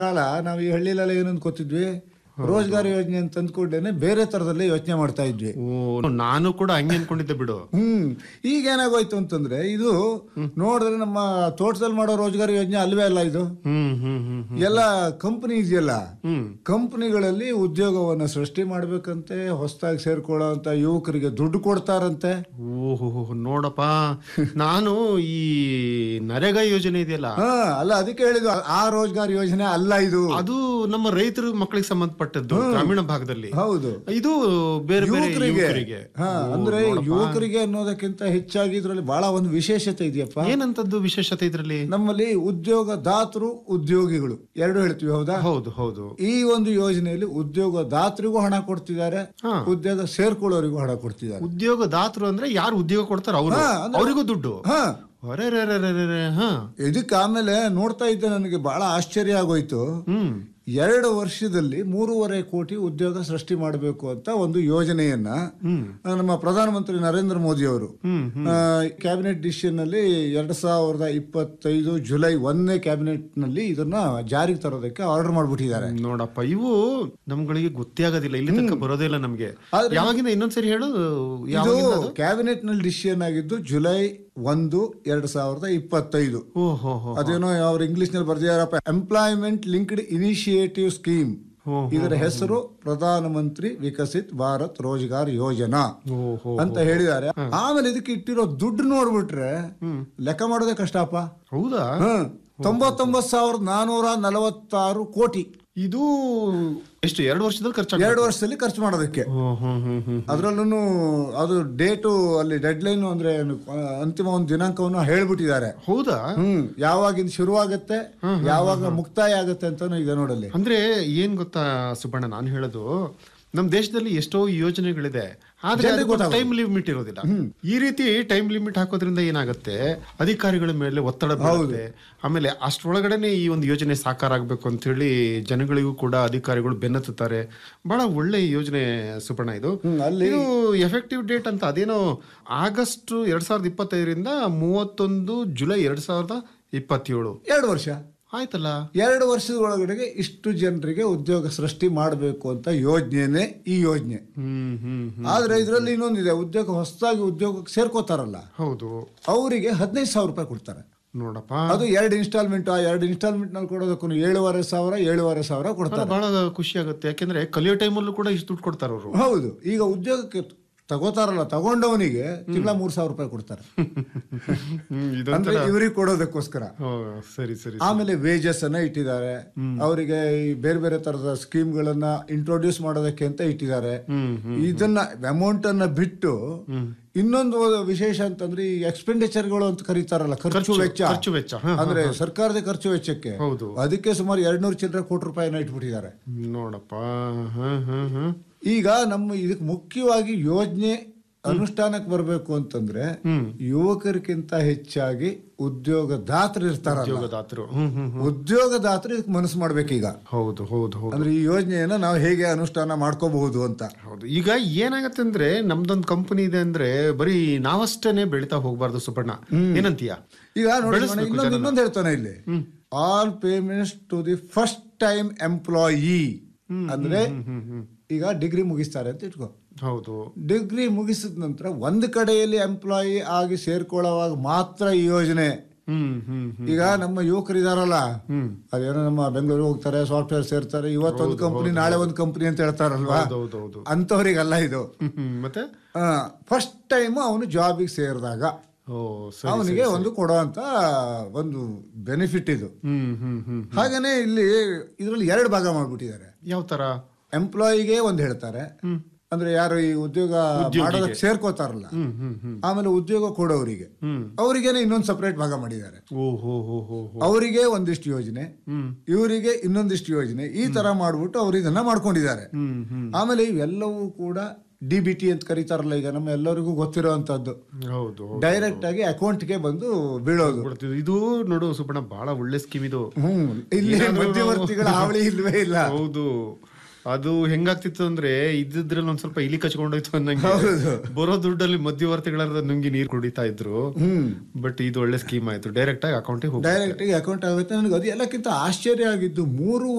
ಕಾಲ ನಾವು ಈ ಹಳ್ಳಿಲೆಲ್ಲ ಏನು ಅನ್ಕೋತಿದ್ವಿ ರೋಜ್ಗಾರ್ ಯೋಜನೆ ಅಂತ ಅಂದ್ಕೊಂಡೇನೆ ಬೇರೆ ತರದಲ್ಲಿ ಯೋಚನೆ ಮಾಡ್ತಾ ಇದ್ವಿ ಓ ನಾನು ಕೂಡ ಹಂಗೆ ಅನ್ಕೊಂಡಿದ್ದೆ ಬಿಡು ಹ್ಮ್ ಈಗ ಏನಾಗೋಯ್ತು ಅಂತಂದ್ರೆ ಇದು ನೋಡಿದ್ರೆ ನಮ್ಮ ತೋಟದಲ್ಲಿ ಮಾಡೋ ರೋಜ್ಗಾರ್ ಯೋಜನೆ ಅಲ್ವೇ ಅಲ್ಲ ಇದು ಹ್ಮ್ ಹ್ಮ್ ಹ್ಮ್ ಹ್ಮ್ ಎಲ್ಲ ಕಂಪನಿ ಇದೆಯಲ್ಲ ಹ್ಮ್ ಕಂಪನಿಗಳಲ್ಲಿ ಉದ್ಯೋಗವನ್ನ ಸೃಷ್ಟಿ ಮಾಡ್ಬೇಕಂತೆ ಹೊಸದಾಗಿ ಸೇರ್ಕೊಳ್ಳೋ ಅಂತ ಯುವಕರಿಗೆ ದುಡ್ಡು ಕೊಡ್ತಾರಂತೆ ಓಹೋ ನೋಡಪ್ಪ ನಾನು ಈ ನರೇಗಾ ಯೋಜನೆ ಇದೆಯಲ್ಲ ಹಾ ಅಲ್ಲ ಅದಕ್ಕೆ ಹೇಳಿದ್ದು ಆ ರೋಜ್ಗಾರ್ ಯೋಜನೆ ಅಲ್ಲ ಇದು ಅದು ನಮ್ಮ ರೈತರ ಮಕ್ಕಳಿಗೆ ಸಂಬಂಧಪಟ್ಟದ್ದು ಗ್ರಾಮೀಣ ಭಾಗದಲ್ಲಿ ಹೌದು ಇದು ಬೇರೆ ಬೇರೆ ಯುವಕರಿಗೆ ಯುವಕರಿಗೆ ಹಾ ಅಂದ್ರೆ ಯುವಕರಿಗೆ ಅನ್ನೋದಕ್ಕಿಂತ ಹೆಚ್ಚಾಗಿ ಇದ್ರಲ್ಲಿ ಬಹಳ ಒಂದು ವಿಶೇಷತೆ ಇದೆಯಪ್ಪ ಏನಂತದ್ದು ವಿಶೇಷತೆ ಇದ್ರಲ್ಲಿ ನಮ್ಮಲ್ಲಿ ಉದ್ಯೋಗದಾತರು ಉದ್ಯೋಗಿಗಳು ಎರಡು ಹೇಳ್ತೀವಿ ಹೌದಾ ಹೌದು ಹೌದು ಈ ಒಂದು ಯೋಜನೆಯಲ್ಲಿ ಉದ್ಯೋಗದಾತರಿಗೂ ಹಣ ಕೊಡ್ತಿದ್ದಾರೆ ಹಾ. ಉದ್ಯೋಗ ಸೇರ್ಕೊಳ್ಳೋರಿಗೂ ಹಣ ಕೊಡ್ತಿದ್ದಾರೆ ಉದ್ಯೋಗದಾತರು ಅಂದ್ರೆ ಯಾರು ಉದ್ಯೋಗ ಕೊಡ್ತಾರ ಅವರು ಹಾ, ಅಂದ್ರೆ- ಅವರಿಗೂ ದುಡ್ಡು ಹಾ ಅರೆ ರೇ ರೇ ರೇ ರೇ ರೇ, ಹಾ ಇದಕ್ಕೆ ಆಮೇಲೆ ನೋಡ್ತಾ ಇದ್ದೆ ನನಗೆ ಬಹಳ ಆಶ್ಚರ್ಯ ಆಗೋಯ್ತು ಹ್ಮ್ ಎರಡು ವರ್ಷದಲ್ಲಿ ಮೂರುವರೆ ಕೋಟಿ ಉದ್ಯೋಗ ಸೃಷ್ಟಿ ಮಾಡಬೇಕು ಅಂತ ಒಂದು ಯೋಜನೆಯನ್ನ ಹ್ಮ್ ಆ, ನಮ್ಮ ಪ್ರಧಾನಮಂತ್ರಿ ನರೇಂದ್ರ ಮೋದಿ ಅವರು ಹ್ಮ್ ಕ್ಯಾಬಿನೆಟ್ ಡಿಸಿಷನ್ ನಲ್ಲಿ ಎರಡ್ ಸಾವಿರದ ಇಪ್ಪತ್ತೈದು ಜುಲೈ ಒಂದನೇ ಕ್ಯಾಬಿನೆಟ್ ನಲ್ಲಿ ಇದನ್ನ ಜಾರಿಗೆ ತರೋದಕ್ಕೆ ಆರ್ಡರ್ ಮಾಡ್ಬಿಟ್ಟಿದ್ದಾರೆ ನೋಡಪ್ಪ ಇವು ನಮ್ಗಳಿಗೆ ಗೊತ್ತೇ ಆಗೋದಿಲ್ಲ ಇಲ್ಲಿ ತನಕ ಬರೋದೇ ಇಲ್ಲ ನಮ್ಗೆ ಆದ್ರೆ- ಯಾವಾಗಿಂದ ಇನ್ನೊಂದ್ಸರಿ ಹೇಳು ಇದು ಯಾವಾಗಿಂದ ಅದು? ಕ್ಯಾಬಿನೆಟ್ ನಲ್ಲಿ ಡಿಸಿಷನ್ ಆಗಿದ್ದು ಜುಲೈ ಒಂದು ಎರಡ್ ಸಾವಿರದ ಇಪ್ಪತ್ತೈದು ಓ ಹೋ ಹೋ ಅದೇನೋ ಅವ್ರು ಇಂಗ್ಲಿಷ್ ನಲ್ಲಿ ಬರ್ದಿದಾರಪ್ಪ ಎಂಪ್ಲಾಯ್ಮೆಂಟ್ ಲಿಂಕ್ಡ್ ಇನಿಷಿಯೇಟಿವ್ ಸ್ಕೀಮ್ ಹೋ, ಇದರ ಹೆಸರು ಪ್ರಧಾನಮಂತ್ರಿ ವಿಕಸಿತ್ ಭಾರತ್ ರೋಜ್ಗಾರ್ ಯೋಜನಾ ಓ ಹೋ ಅಂತ ಹೇಳಿದ್ದಾರೆ ಆಮೇಲೆ ಇದಕ್ಕೆ ಇಟ್ಟಿರೋ ದುಡ್ಡು ನೋಡ್ಬಿಟ್ರೆ ಲೆಕ್ಕ ಮಾಡೋದೇ ಕಷ್ಟಪ್ಪ ಹೌದಾ ಹ್ಮ್ ತೊಂಬತ್ತೊಂಬತ್ತು ಸಾವಿರದ ನಾನೂರ ನಲವತ್ತಾರು ಕೋಟಿ ಇದು ಎಷ್ಟು ಎರಡು ವರ್ಷದಲ್ಲಿ ಖರ್ಚಾಗ ಎರಡು ವರ್ಷದಲ್ಲಿ ಖರ್ಚು ಮಾಡೋದಕ್ಕೆ ಅದ್ರಲ್ಲೂ ಅದು ಡೇಟು ಅಲ್ಲಿ ಡೆಡ್ ಲೈನ್ ಅಂದ್ರೆ ಏನು, ಆ, ಅಂತಿಮ ಒಂದು ದಿನಾಂಕವನ್ನು ಹೇಳ್ಬಿಟ್ಟಿದ್ದಾರೆ ಹೌದಾ ಹ್ಮ್ ಯಾವಾಗಿಂದ ಶುರುವಾಗತ್ತೆ ಯಾವಾಗ ಮುಕ್ತಾಯ ಆಗತ್ತೆ ಅಂತಾನು ಇದೆ ನೋಡಲ್ಲಿ ಅಂದ್ರೆ ಏನ್ ಗೊತ್ತಾ ಸುಬ್ಬಣ್ಣ ನಾನು ಹೇಳೋದು ನಮ್ ದೇಶದಲ್ಲಿ ಎಷ್ಟೋ ಯೋಜನೆಗಳಿದೆ ಆದ್ರೆ ಟೈಮ್ ಲಿಮಿಟ್ ಇರೋದಿಲ್ಲ ಈ ರೀತಿ ಟೈಮ್ ಲಿಮಿಟ್ ಹಾಕೋದ್ರಿಂದ ಏನಾಗುತ್ತೆ ಅಧಿಕಾರಿಗಳ ಮೇಲೆ ಒತ್ತಡ ಬೀಳುತ್ತೆ ಆಮೇಲೆ ಅಷ್ಟರೊಳಗಡೆನೆ ಈ ಒಂದು ಯೋಜನೆ ಸಾಕಾರ ಆಗ್ಬೇಕು ಅಂತ ಹೇಳಿ ಜನಗಳಿಗೂ ಕೂಡ ಅಧಿಕಾರಿಗಳು ಬೆನ್ನತ್ತುತ್ತಾರೆ ಬಹಳ ಒಳ್ಳೆ ಯೋಜನೆ ಸುಬ್ಬಣ್ಣ ಇದು ಹ್ಮ್, ಅಲ್ಲಿ ಇದು ಎಫೆಕ್ಟಿವ್ ಡೇಟ್ ಅಂತ ಅದೇನೋ ಆಗಸ್ಟ್ ಎರಡ್ ಸಾವಿರದ ಇಪ್ಪತ್ತೈದರಿಂದ ಮೂವತ್ತೊಂದು ಜುಲೈ ಎರಡ್ ಸಾವಿರದ ಇಪ್ಪತ್ತೇಳು ಎರಡು ವರ್ಷ ಆಯ್ತಲ್ಲ ಎರಡು ವರ್ಷದ ಒಳಗಡೆಗೆ ಇಷ್ಟು ಜನರಿಗೆ ಉದ್ಯೋಗ ಸೃಷ್ಟಿ ಮಾಡಬೇಕು ಅಂತ ಯೋಜನೆನೇ ಈ ಯೋಜನೆ ಹ್ಮ್ ಹ್ಮ್ ಹ್ಮ್ ಆದ್ರೆ ಇದರಲ್ಲಿ ಇನ್ನೊಂದಿದೆ ಉದ್ಯೋಗ ಹೊಸದಾಗಿ ಉದ್ಯೋಗಕ್ಕೆ ಸೇರ್ಕೋತಾರಲ್ಲ ಹೌದು ಅವರಿಗೆ ಹದಿನೈದು ಸಾವಿರ ರೂಪಾಯಿ ಕೊಡ್ತಾರೆ ನೋಡಪ್ಪ ಅದು ಎರಡು ಇನ್ಸ್ಟಾಲ್ಮೆಂಟ್ ಆ ಎರಡು ಇನ್ಸ್ಟಾಲ್ಮೆಂಟ್ ನಲ್ಲಿ ಕೊಡೋದಕ್ಕೂ ಏಳುವರೆ ಸಾವಿರ ಏಳುವರೆ ಸಾವಿರ ಕೊಡ್ತಾರೆ ಬಹಳ ಖುಷಿ ಆಗುತ್ತೆ ಯಾಕೆಂದ್ರೆ ಕಲಿಯೋ ಟೈಮಲ್ಲೂ ಕೂಡ ಇಷ್ಟು ದುಡ್ಡು ಕೊಡ್ತಾರ ಅವರು ಹೌದು ಈಗ ಉದ್ಯೋಗಕ್ಕೆ ತಗೋತಾರಲ್ಲ ತಗೊಂಡವನಿಗೆ ತಿಂಗಳ ಮೂರ್ ಸಾವಿರ ರೂಪಾಯಿ ಕೊಡ್ತಾರೆ ಅಂದ್ರೆ ಇವ್ರಿಗೆ ಕೊಡೋದಕ್ಕೋಸ್ಕರ ಸರಿ ಸರಿ ಆಮೇಲೆ ವೇಜಸ್ ಅನ್ನ ಇಟ್ಟಿದ್ದಾರೆ ಅವರಿಗೆ ಈ ಬೇರೆ ಬೇರೆ ತರದ ಸ್ಕೀಮ್ಗಳನ್ನ ಇಂಟ್ರೊಡ್ಯೂಸ್ ಮಾಡೋದಕ್ಕೆ ಅಂತ ಇಟ್ಟಿದ್ದಾರೆ ಹ್ಮ್ ಇದನ್ನ ಅಮೌಂಟ್ ಅನ್ನ ಬಿಟ್ಟು ಇನ್ನೊಂದು ವಿಶೇಷ ಅಂತಂದ್ರೆ ಈ ಎಕ್ಸ್ಪೆಂಡಿಚರ್ಗಳು ಅಂತ ಕರೀತಾರಲ್ಲ ಖರ್ಚು ವೆಚ್ಚ ಖರ್ಚು ವೆಚ್ಚ ಹ, ಅಂದ್ರೆ ಸರ್ಕಾರದ ಖರ್ಚು ವೆಚ್ಚಕ್ಕೆ ಹೌದು ಅದಕ್ಕೆ ಸುಮಾರು ಎರಡ್ನೂರು ಚಿಲ್ಲರೆ ಕೋಟಿ ರೂಪಾಯಿನ ಇಟ್ಬಿಟ್ಟಿದ್ದಾರೆ ನೋಡಪ್ಪ ಹ, ಹ, ಹ. ಈಗ ನಮ್ಮ ಇದಕ್ಕೆ ಮುಖ್ಯವಾಗಿ ಯೋಜನೆ ಅನುಷ್ಠಾನಕ್ಕೆ ಬರಬೇಕು ಅಂತಂದ್ರೆ ಹ್ಮ್ ಯುವಕರಿಗಿಂತ ಹೆಚ್ಚಾಗಿ ಉದ್ಯೋಗದಾತರು ಇರ್ತಾರಲ್ಲ ಉದ್ಯೋಗದಾತರು ಹ್ಮ್ ಹ್ಮ್ ಹ್ಮ್. ಉದ್ಯೋಗದಾತರು ಇದಕ್ಕೆ ಮನಸ್ಸು ಮಾಡ್ಬೇಕೀಗ ಹೌದು ಹೌದು ಹೌದು ಅಂದ್ರೆ ಈ ಯೋಜನೆಯನ್ನ ನಾವು ಹೇಗೆ ಅನುಷ್ಠಾನ ಮಾಡ್ಕೋಬಹುದು ಅಂತ ಹೌದು ಈಗ ಏನಾಗತ್ತೆ ಅಂದ್ರೆ ನಮ್ದೊಂದು ಕಂಪನಿ ಇದೆ ಅಂದ್ರೆ ಬರೀ ನಾವಷ್ಟೇನೆ ಬೆಳಿತಾ ಹೋಗ್ಬಾರ್ದು ಸುಬ್ಬಣ್ಣ ಏನಂತೀಯ ಈಗ ನೋಡಿ ಬೆಳೆಸ್ಬೇಕು ಇನ್ನೊಂದು ಇನ್ನೊಂದು ಹೇಳ್ತಾನೆ ಇಲ್ಲಿ all payments to the first time employee ಅಂದ್ರೆ ಹ್ಮ್ ಹ್ಮ್ ಈಗ ಡಿಗ್ರಿ ಮುಗಿಸ್ತಾರೆ ಅಂತ ಇಟ್ಕೋ ಹೌದು ಡಿಗ್ರಿ ಮುಗಿಸಿದ ನಂತರ ಒಂದು ಕಡೆಯಲ್ಲಿ ಎಂಪ್ಲಾಯಿ ಆಗಿ ಸೇರ್ಕೊಳ್ಳೋವಾಗ ಮಾತ್ರ ಈ ಯೋಜನೆ ಹ್ಮ್ ಹ್ಮ್ ಹ್ಮ್ ಈಗ ನಮ್ಮ ಯುವಕರು ಇದಾರಲ್ಲ ಹ್ಮ್ ಅದೇನೋ ನಮ್ಮ ಬೆಂಗಳೂರು ಹೋಗ್ತಾರೆ ಸಾಫ್ಟ್ವೇರ್ ಸೇರ್ತಾರೆ ಇವತ್ತೊಂದು ಕಂಪನಿ ನಾಳೆ ಒಂದು ಕಂಪನಿ ಅಂತ ಹೇಳ್ತಾರಲ್ವಾ ಹೌದು ಹೌದು ಅಂತವ್ರಿಗಲ್ಲ ಇದು ಹ್ಮ್ ಹ್ಮ್ ಮತ್ತೆ ಫಸ್ಟ್ ಟೈಮ್ ಅವನು ಜಾಬಿಗೆ ಸೇರಿದಾಗ ಓ ಸರಿ ಅವನಿಗೆ ಒಂದು ಕೊಡುವಂತ ಒಂದು ಬೆನಿಫಿಟ್ ಇದು ಹ್ಮ್ ಹ್ಮ್ ಹ್ಮ್ ಹಾಗೇನೆ ಇಲ್ಲಿ ಇದರಲ್ಲಿ ಎರಡು ಭಾಗ ಮಾಡ್ಬಿಟ್ಟಿದ್ದಾರೆ ಯಾವ ತರ ಎಂಪ್ಲಾಯಿಗೆ ಒಂದು ಹೇಳ್ತಾರೆ ಅಂದ್ರೆ ಯಾರು ಈ ಉದ್ಯೋಗ ಮಾಡೋದಕ್ಕೆ ಸೇರ್ಕೋತಾರಲ್ಲ ಹ್ಮ್ ಹ್ಮ್ ಹ್ಮ್ ಆಮೇಲೆ ಉದ್ಯೋಗ ಕೊಡೋರಿಗೆ ಹ್ಮ್ ಅವರಿಗೇನೆ ಇನ್ನೊಂದು ಸಪರೇಟ್ ಭಾಗ ಮಾಡಿದ್ದಾರೆ ಓ ಹೋ ಹೋ ಹೋ ಹೋ ಅವರಿಗೆ ಒಂದಿಷ್ಟು ಯೋಜನೆ ಹ್ಮ್ ಇವರಿಗೆ ಇನ್ನೊಂದಿಷ್ಟು ಯೋಜನೆ ಈ ತರ ಮಾಡ್ಬಿಟ್ಟು ಅವ್ರು ಇದನ್ನ ಮಾಡ್ಕೊಂಡಿದ್ದಾರೆ ಹ್ಮ್ ಹ್ಮ್ ಆಮೇಲೆ ಇವೆಲ್ಲವೂ ಕೂಡ ಡಿ ಬಿ ಟಿ ಅಂತ ಕರೀತಾರಲ್ಲ ಈಗ ನಮ್ಮ ಎಲ್ಲರಿಗೂ ಗೊತ್ತಿರೋವಂಥದ್ದು ಹೌದು ಡೈರೆಕ್ಟ್ ಆಗಿ ಅಕೌಂಟ್ಗೆ ಬಂದು ಬೀಳೋದು ಬಿಡ್ತಿದ್ದು. ಇದು ನೋಡು ಸುಬ್ಬಣ್ಣ ಬಹಳ ಒಳ್ಳೆ ಸ್ಕೀಮ್ ಇದು ಹ್ಮ್ ಇಲ್ಲಿ ಮಧ್ಯವರ್ತಿಗಳ ಹಾವಳಿ ಇಲ್ವೇ ಇಲ್ಲ ಹೌದು ಅದು ಹೆಂಗಾಗ್ತಿತ್ತು ಅಂದ್ರೆ ಇದ್ದಿದ್ರಲ್ಲಿ ಒಂದ್ ಸ್ವಲ್ಪ ಇಲಿ ಕಚ್ಕೊಂಡೋಯ್ತು ಅನ್ನಂಗೆ ಹೌದು. ಬರೋ ದುಡ್ಡಲ್ಲಿ ಮಧ್ಯವರ್ತಿಗಳಾದ ನುಂಗಿ ನೀರ್ ಕುಡಿತಾ ಇದ್ರು ಹ್ಮ್ ಬಟ್ ಇದು ಒಳ್ಳೆ ಸ್ಕೀಮ್ ಆಯ್ತು ಡೈರೆಕ್ಟ್ ಆಗಿ ಅಕೌಂಟಿಗೆ ಹೋಗಿ ಡೈರೆಕ್ಟ್ ಆಗಿ ಅಕೌಂಟ್ ಆಗುತ್ತೆ ನನಗೆ ಅದು ಎಲ್ಲಕ್ಕಿಂತ ಆಶ್ಚರ್ಯ ಆಗಿದ್ದು ಮೂರು